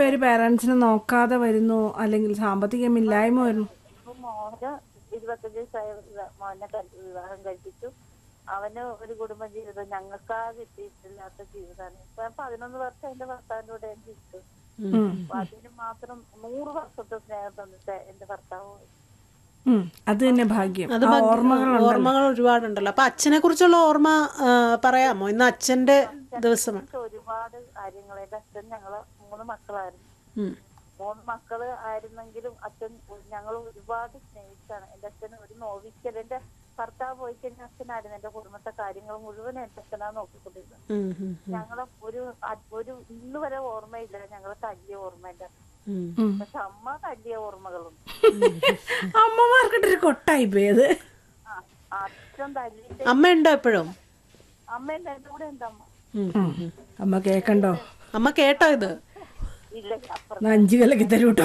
പേര് പേരൻസിനെ നോക്കാതെ വരുന്നു അല്ലെങ്കിൽ സാമ്പത്തികമില്ലായ്മ വരുന്നു ഇപ്പൊ മോന് ഇരുപത്തഞ്ച് വയസ്സായ വിവാ- മോനെ കൽ- വിവാഹം കഴിപ്പിച്ചു അവന് ഒരു കുടുംബ ജീവിതം ഞങ്ങൾക്കാ കിട്ടിയിട്ടില്ലാത്ത ജീവിതമാണ് ഇപ്പൊ പതിനൊന്ന് വർഷം എന്റെ ഭർത്താവിന്റെ കൂടെ ഞാൻ ജീവിച്ചു ഉം. അപ്പൊ അതിന് മാത്രം നൂറ് വർഷത്തെ സ്നേഹം തന്നിട്ട് എന്റെ ഭർത്താവ് പോയി. ഉം. അത് തന്നെ ഭാഗ്യം അത് ആ ഭംഗി- ഓർമ്മകളുണ്ടല്ലോ ഓർമ്മകൾ ഒരുപാടുണ്ടല്ലോ അപ്പൊ അച്ഛനെ കുറിച്ചുള്ള ഓർമ്മ ആ, പറയാമോ ഇന്ന് അച്ഛന്റെ ദിവസമാണ് എനിക്ക് ഒരുപാട് കാര്യങ്ങൾ എന്റെ അച്ഛൻ ഞങ്ങള് മൂന്ന് മക്കളായിരുന്നു ഉം. മൂന്ന് മക്കള് ആയിരുന്നെങ്കിലും അച്ഛൻ ഞങ്ങൾ ഒരുപാട് സ്നേഹിച്ചാണ് എന്റെ അച്ഛൻ ഒരു നോവിക്കൽ എന്റെ ഭർത്താവ് പോയി കഴിഞ്ഞ അച്ഛനായിരുന്നു എന്റെ കുടുംബത്തെ കാര്യങ്ങൾ മുഴുവൻ എന്റെ അച്ഛനാ നോക്കിക്കൊണ്ടിരുന്നത് ഉം, ഉം, ഞങ്ങളെ ഒരു അ- ഒരു ഇന്ന് വരെ ഓർമ്മയില്ല ഞങ്ങളെ തല്ലിയ ഓർമ്മയില്ല ഉം. ഉം. പക്ഷെ അമ്മ തല്ലിയ ഓർമ്മകളുണ്ട് അമ്മമാർക്കിട്ടൊരു കൊട്ടായി പോയത് ആ അച്ഛൻ തല്ലിയിട്ട് അമ്മ ഉണ്ടോ എപ്പോഴും അമ്മ ഉണ്ട് എന്റെ കൂടെ ഉണ്ട് അമ്മ ഉം. ഉം. അമ്മ കേക്കണ്ടോ അമ്മ കേട്ടോ ഇത് ഇല്ല അപ്പുറം എന്നാ അഞ്ചു കലക്കി തരൂ കേട്ടോ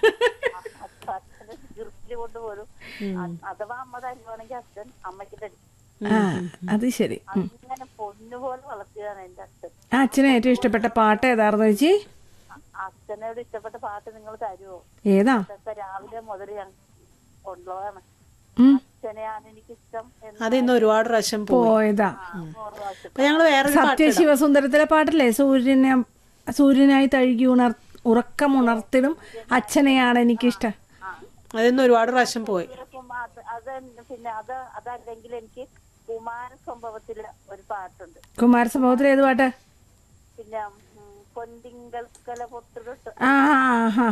അച്ഛനെ തീർച്ചിൽ കൊണ്ടുപോലും അഥവാ അമ്മ തല്ലുവാണെങ്കിൽ അച്ഛൻ അമ്മയ്ക്ക് തരും ആ അത് ശരി ഉം. അങ്ങനെ പൊന്നുപോലെ വളർത്തിയതാണ് എന്റെ അച്ഛൻ ആ അച്ഛന് ഏറ്റവും ഇഷ്ടപ്പെട്ട പാട്ട് ഏതായിരുന്നു ചേച്ചി അ- അച്ഛനോട് ഇഷ്ടപ്പെട്ട പാട്ട് നിങ്ങൾ തരുമോ ഏതാ ഇതൊക്കെ രാവിലെ മുതൽ ഞാൻ കൊണ്ടുപോകാണ് ഉം. അച്ഛനെയാണ് എനിക്കിഷ്ടം എന്ന് അത് ഇന്ന് ഒരുപാട് പ്രാവശ്യം പോയി പോയതാ നൂറ് പ്രാവശ്യം അപ്പൊ ഞങ്ങള് വേറൊരു പാട്ട് സത്യശിവസുന്ദരത്തിലെ പാട്ടല്ലേ സൂര്യനെ സൂര്യനായി തഴുകി ഉണർ ഉറക്കമുണർത്തിടും അച്ഛനെയാണ് എനിക്കിഷ്ടം അതിന്ന് ഒരുപാട് പ്രാവശ്യം പോയി ഇപ്പം അത് അത് പിന്നെ അത് അതല്ലെങ്കിൽ എനിക്ക് കുമാര സംഭവത്തില് ഒരു പാട്ടുണ്ട് കുമാരസംഭവത്തിൽ ഏത് പാട്ട് പിന്നെ ഉം, പൊന്തിങ്കൽക്കല പൊത്തുകൊട്ട് ആ ആ, ആ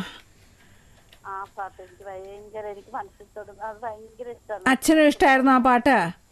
ആ പാട്ട് എനിക്ക് ഭയങ്കര എനിക്ക് മനസ്സിൽ തൊടും അത് ഭയങ്കര ഇഷ്ടമാണ് അച്ഛനും ഇഷ്ടമായിരുന്നു ആ പാട്ട്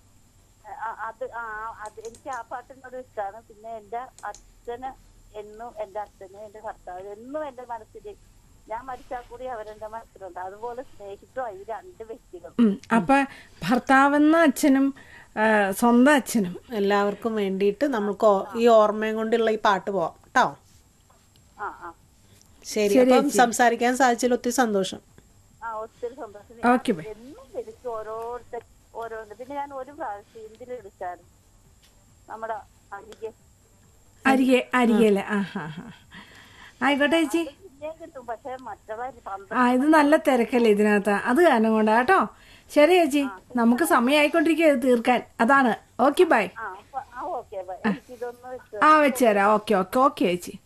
അത് ആ അത് എനിക്ക് ആ പാട്ടിനോട് ഇഷ്ടമാണ് പിന്നെ എന്റെ അച്ഛന് എന്നും എന്റെ അച്ഛനും എന്റെ ഭർത്താവ് എന്നും എന്റെ മനസ്സിൽ ഞാൻ മരിച്ചാൽ കൂടി അവരെന്റെ മനസ്സിലുണ്ട് അതുപോലെ സ്നേഹിച്ചോ ഈ രണ്ട് വ്യക്തികൾ ഉം. അപ്പൊ ഭർത്താവെന്ന അച്ഛനും ആ, സ്വന്തം അച്ഛനും എല്ലാവർക്കും വേണ്ടിയിട്ട് നമുക്ക് ഓ- ഈ ഓർമ്മയും കൊണ്ടുള്ള ഈ പാട്ട് പോവാം കേട്ടോ ആ ആ ശരി അപ്പം സംസാരിക്കാൻ സാധിച്ചതിൽ ഒത്തിരി സന്തോഷം ആ ഒത്തിരി സന്തോഷം ഓക്കെ ബൈ എന്നും വിളിക്കും ഓരോരുത്തർ ഓരോരുത്തർ പിന്നെ ഞാൻ ഒരു പ്രാവശ്യം ഇതിൽ വിളിച്ചായിരുന്നു നമ്മുടെ അരികെ അരികെ അരികെല്ലേ ആ ഹാ ഹാ ആയിക്കോട്ടെ ചേച്ചി പിന്നെ കിട്ടും പക്ഷെ മറ്റുള്ള പന്ത്രണ്ട് ആ ഇത് നല്ല തിരക്കല്ലേ ഇതിനകത്ത് അത് കാരണം കൊണ്ടാ കേട്ടോ ശരി ചേച്ചി നമുക്ക് സമയമായിക്കൊണ്ടിരിക്കുക ഇത് തീർക്കാൻ അതാണ് ഓക്കെ ബൈ ആ അപ്പൊ ആ ഓക്കെ ബൈ എനിക്കിതൊന്ന് വെച്ച് ആ വെച്ചുതരാം ഓക്കെ ഓക്കെ ഓക്കെ ചേച്ചി